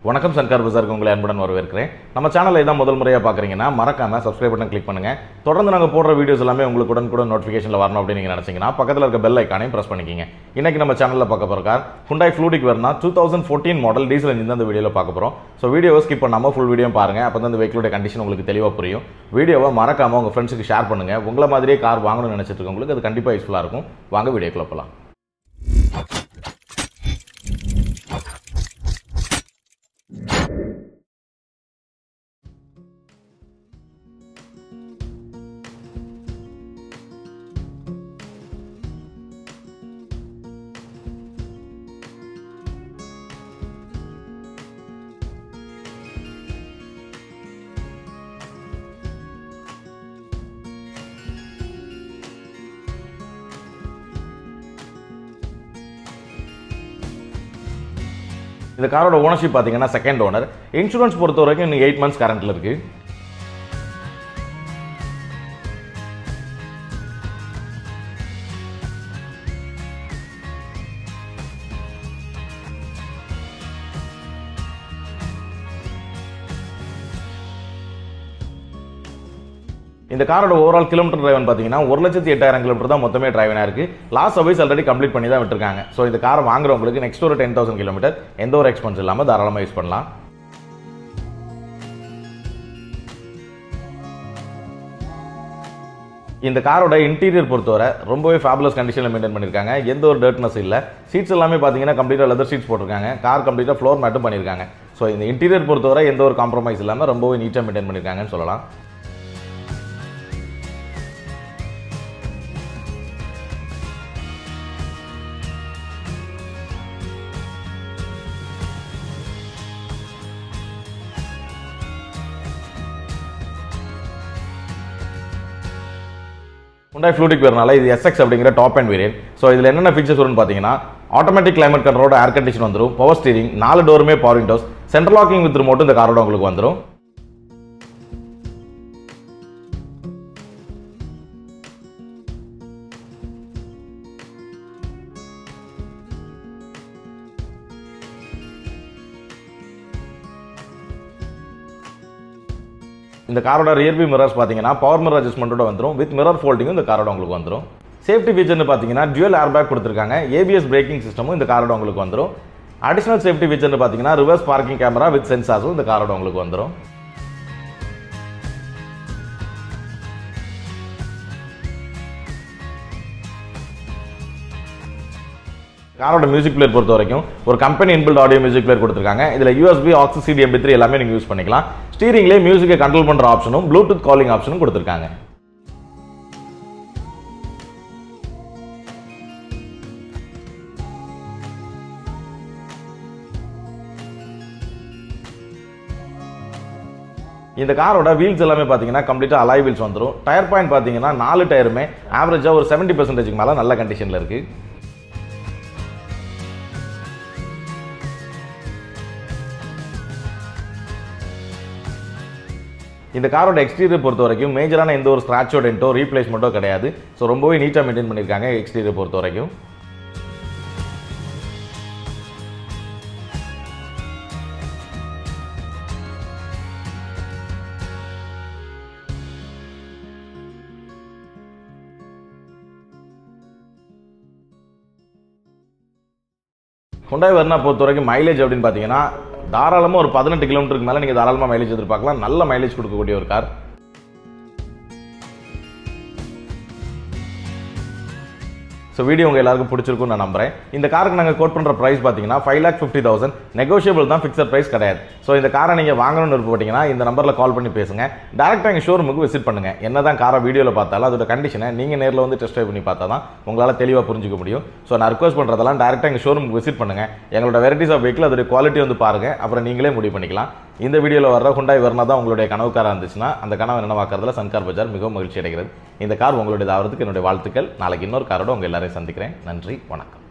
வணக்கம் சன்கார் பசாருக்கு உங்களை அன்புடன் வரவேற்கிறேன் நம்ம சேனலை இதான் முதல் முறையாக பார்க்குறீங்கன்னா மறக்காம சப்ஸ்கிரைப் பட்டன் கிளிக் பண்ணுங்க தொடர்ந்து நாங்கள் போடுற வீடியோஸ் எல்லாமே உங்களுக்கு உடனுக்குடன் நோட்டிஃபிகேஷனில் வரணும் அப்படின்னு நீங்கள் நினச்சிங்கன்னா பக்கத்தில் இருக்க பெல் ஐக்கானையும் ப்ரெஸ் பண்ணிக்கிங்க இன்னைக்கு நம்ம சேனலில் பார்க்க போகிற car Hyundai fluidic Verna two thousand fourteen model diesel engine தான் இந்த வீடியோவில் பார்க்க போகிறோம் ஸோ வீடியோவை ஸ்கிப் பண்ணாமல் ஃபுல் வீடியோ பாருங்க அப்போ தான் இந்த வெஹிக்கிளோட கண்டிஷன் உங்களுக்கு தெளிவாக புரியும் வீடியோவை மறக்காம உங்கள் ஃப்ரெண்ட்ஸுக்கு ஷேர் பண்ணுங்க உங்களை மாதிரியே கார் வாங்கணும்னு நினச்சிட்டு இருக்கவங்களுக்கு அது கண்டிப்பாக யூஸ்ஃபுல்லாக இருக்கும் வாங்க வீடியோக்குள்ள போகலாம் இந்த காரோட ஓனர்ஷிப் பார்த்தீங்கன்னா செகண்ட் ஓனர் இன்சூரன்ஸ் பொறுத்த வரைக்கும் இன்னும் எயிட் மந்த்ஸ் கரண்ட்டில் இருக்கு இந்த காரோட ஓவரால் கிலோமீட்டர் டிரைவன் பார்த்தீங்கன்னா ஒரு லட்சத்தி எட்டாயிரம் கிலோமீட்டர் தான் மொத்தமே டிரைவனாக இருக்கு லாஸ்ட் சர்வீஸ் ஆல்ரெடி கம்ப்ளீட் பண்ணி தான் விட்டுருக்காங்க ஸோ இந்த காரை வாங்குறவங்களுக்கு நெக்ஸ்ட் ஒரு டென் தௌசண்ட் கிலோமீட்டர் எந்த ஒரு எக்ஸ்பென்ஸ் இல்லாமல் தாராளமாக யூஸ் பண்ணலாம் இந்த காரோட இன்டீரியர் பொறுத்தவரை ரொம்பவே ஃபேபுலஸ் கண்டிஷனில் மெயின்டைன் பண்ணியிருக்காங்க எந்த ஒரு டர்ட்னஸ் இல்லை சீட்ஸ் எல்லாமே பார்த்தீங்கன்னா கம்ப்ளீட்டாக லெதர் சீட்ஸ் போட்டிருக்காங்க கார் கம்ப்ளீட்டாக ஃப்ளோர் மேட்டும் பண்ணியிருக்காங்க ஸோ இந்த இன்டீரியர் பொறுத்தவரை எந்த ஒரு காம்ப்ரமைஸ் இல்லாமல் ரொம்பவே நீட்டாக மெயின்டைன் பண்ணியிருக்காங்கன்னு சொல்லலாம் ஹுண்டாய் ஃப்ளூடிக் வரனால இது எஸ்எக்ஸ் அப்படிங்கிற டாப் அண்ட் வேரியன்ட் ஸோ இதில் என்னென்ன ஃபீச்சர்ஸ் வரும்னு பார்த்தீங்கன்னா ஆட்டோமேட்டிக் கிளைமேட் கண்ட்ரோட ஏர் கண்டிஷன் வந்துடும் பவர் ஸ்டீரிங் நாலு டோருமே power windows central locking with remote இந்த காரோட உங்களுக்கு வந்துடும் இந்த காரோட ரியர்வி மிரர்ஸ் பார்த்தீங்கன்னா பவர் மிரர் அட்ஜஸ்ட்மெண்ட்டோட வந்துடும் வித் மிரர் ஃபோல்டிங்கும் இந்த காரோட உங்களுக்கு வந்துடும் சேஃப்டி ஃபீச்சர்னு பார்த்தீங்கன்னா டியூல் ஏர்பேக் கொடுத்துருக்காங்க ஏபிஎஸ் பிரேக்கிங் சிஸ்டமும் இந்த காரோட உங்களுக்கு வந்துடும் அடிஷனல் சேஃப்டி ஃபீச்சர்னு பார்த்தீங்கன்னா ரிவர்ஸ் பார்க்கிங் கேமரா வித் சென்சார்ஸும் இந்த காரோட உங்களுக்கு வந்துடும் காரோட மியூசிக் பிளேயர் பொறுத்த வரைக்கும் ஒரு company inbuilt audio music player கொடுத்துருக்காங்க இதில் USB aux CD MP three எல்லாமே நீங்கள் யூஸ் பண்ணிக்கலாம் ஸ்டீரிங்லேயே மியூசிக்கை கண்ட்ரோல் பண்ணுற ஆப்ஷனும் ப்ளூடூத் காலிங் ஆப்ஷனும் கொடுத்துருக்காங்க இந்த காரோட வீல்ஸ் எல்லாமே பார்த்தீங்கன்னா கம்ப்ளீட்டாக அலாய் வீல்ஸ் வந்துடும் டயர் பாயிண்ட் பார்த்தீங்கன்னா நாலு டயருமே ஆவரேஜாக ஒரு செவன்ட்டி பர்சன்டேஜ்க்கு மேலே நல்ல கண்டிஷனில் இருக்குது இந்த காரோட எக்ஸ்டீரியர் பொறுத்த வரைக்கும் மேஜரான எந்த ஒரு ஸ்க்ராச்சோ டென்ட்டோ ரீப்ளேஸ்மெண்ட்டோ கிடையாது ஸோ ரொம்பவே நீட்டாக மெயின்டைன் பண்ணியிருக்காங்க எக்ஸ்டீரியர் பொறுத்த வரைக்கும் ஹுண்டாய் வர்னா பொறுத்த வரைக்கும் மைலேஜ் அப்படின்னு பார்த்தீங்கன்னா தாராளமாக ஒரு பதினெட்டு கிலோமீட்டருக்கு மேலே நீங்கள் தாராளமாக மைலேஜ் எதிர்பார்க்கலாம் நல்ல மைலேஜ் கொடுக்கக்கூடிய ஒரு கார் ஸோ வீடியோ உங்கள் எல்லாருக்கும் பிடிச்சிருக்கும்னு நான் நம்புறேன் இந்த காருக்கு நாங்கள் கோட் பண்ணுற ப்ரைஸ் பார்த்தீங்கன்னா five lakh fifty thousand negotiable தான் ஃபிக்ஸட் ப்ரைஸ் கிடையாது ஸோ இந்த காரை நீங்கள் வாங்கணும்னு விருப்பப்பட்டீங்கன்னா இந்த நம்பரில் கால் பண்ணி பேசுங்க டேரெக்டாக எங்கள் ஷோரூமுக்கு விசிட் பண்ணுங்க என்ன தான் காரை வீடியோவில் பார்த்தாலும் அதோட கண்டிஷனை நீங்கள் நேரில் வந்து டெஸ்ட் ட்ரைவ் பண்ணி பார்த்தா தான் உங்களால் தெளிவாக புரிஞ்சுக்க முடியும் ஸோ நான் ரிக்வஸ்ட் பண்ணுறதெல்லாம் டேரெக்டாக எங்கள் ஷோரூமுக்கு விசிட் பண்ணுங்க எங்களோட வெரைட்டிஸ் ஆஃப் வெஹிக்கிள் அதோட குவாலிட்டி வந்து பாருங்க அப்புறம் நீங்களே முடிவு பண்ணிக்கலாம் இந்த வீடியோவில் வர்ற ஹுண்டாய் வர்னா தான் உங்களுடைய கனவு காராக இருந்துச்சுன்னா அந்த கனவு நினைவாக்குறதுல சன்கார் பஜார் மிகவும் மகிழ்ச்சி அடைகிறது இந்த கார் உங்களுடைய ஆகிறதுக்கு என்னுடைய வாழ்த்துக்கள் நாளைக்கு இன்னொரு காரோட உங்கள் எல்லாரையும் சந்திக்கிறேன் நன்றி வணக்கம்